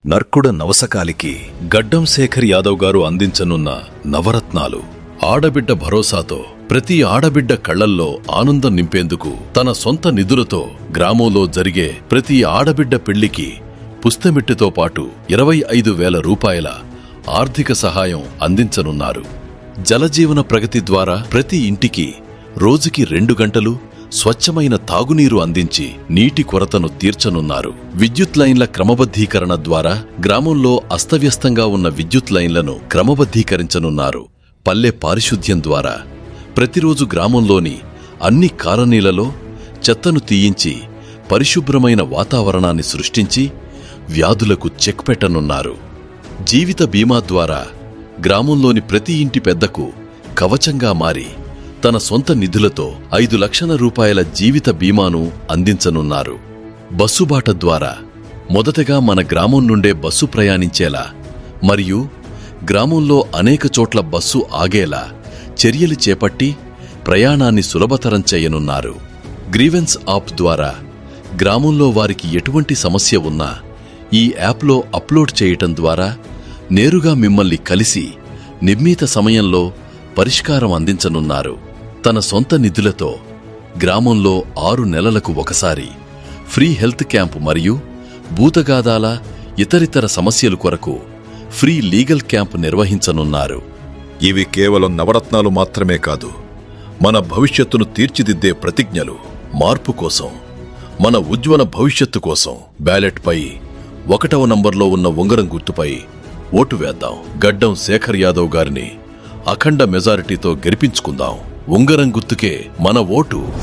నర్కుడ నవసకాలికి గడ్డం శేఖర్ యాదవ్ గారు అందించనున్న నవరత్నాలు ఆడబిడ్డ భరోసాతో ప్రతి ఆడబిడ్డ కళ్లల్లో ఆనందం నింపేందుకు తన సొంత నిధులతో గ్రామంలో జరిగే ప్రతి ఆడబిడ్డ పెళ్లికి పుస్తమిట్టుతో పాటు ఇరవై ఐదు వేల రూపాయల ఆర్థిక సహాయం అందించనున్నారు జలజీవన ప్రగతి ద్వారా ప్రతి ఇంటికి రోజుకి రెండు గంటలు స్వచ్ఛమైన తాగునీరు అందించి నీటి కొరతను తీర్చనున్నారు విద్యుత్ లైన్ల క్రమబద్ధీకరణ ద్వారా గ్రామంలో అస్తవ్యస్తంగా ఉన్న విద్యుత్ లైన్లను క్రమబద్ధీకరించనున్నారు పల్లె పారిశుద్ధ్యం ద్వారా ప్రతిరోజు గ్రామంలోని అన్ని కాలనీలలో చెత్తను తీయించి పరిశుభ్రమైన వాతావరణాన్ని సృష్టించి వ్యాధులకు చెక్ పెట్టనున్నారు జీవిత బీమా ద్వారా గ్రామంలోని ప్రతి ఇంటి పెద్దకు కవచంగా మారి తన సొంత నిధులతో ఐదు లక్షల రూపాయల జీవిత బీమాను అందించనున్నారు బస్సుబాట ద్వారా మొదటగా మన గ్రామం నుండే బస్సు ప్రయాణించేలా మరియు గ్రామంలో అనేక చోట్ల బస్సు ఆగేలా చర్యలు చేపట్టి ప్రయాణాన్ని సులభతరం చేయనున్నారు గ్రీవెన్స్ యాప్ ద్వారా గ్రామంలో వారికి ఎటువంటి సమస్య ఉన్నా ఈ యాప్లో అప్లోడ్ చేయటం ద్వారా నేరుగా మిమ్మల్ని కలిసి నిర్ణీత సమయంలో పరిష్కారం అందించనున్నారు తన సొంత నిధులతో గ్రామంలో ఆరు నెలలకు ఒకసారి ఫ్రీ హెల్త్ క్యాంపు మరియు భూతగాదాల ఇతరితర సమస్యల కొరకు ఫ్రీ లీగల్ క్యాంప్ నిర్వహించనున్నారు ఇవి కేవలం నవరత్నాలు మాత్రమే కాదు మన భవిష్యత్తును తీర్చిదిద్దే ప్రతిజ్ఞలు మార్పు కోసం మన ఉజ్వల భవిష్యత్తు కోసం బ్యాలెట్పై ఒకటవ నంబర్లో ఉన్న ఉంగరం గుర్తుపై ఓటు వేద్దాం గడ్డం శేఖర్ యాదవ్ గారిని అఖండ మెజారిటీతో గెలిపించుకుందాం ఉంగరం గుర్తుకే మన ఓటు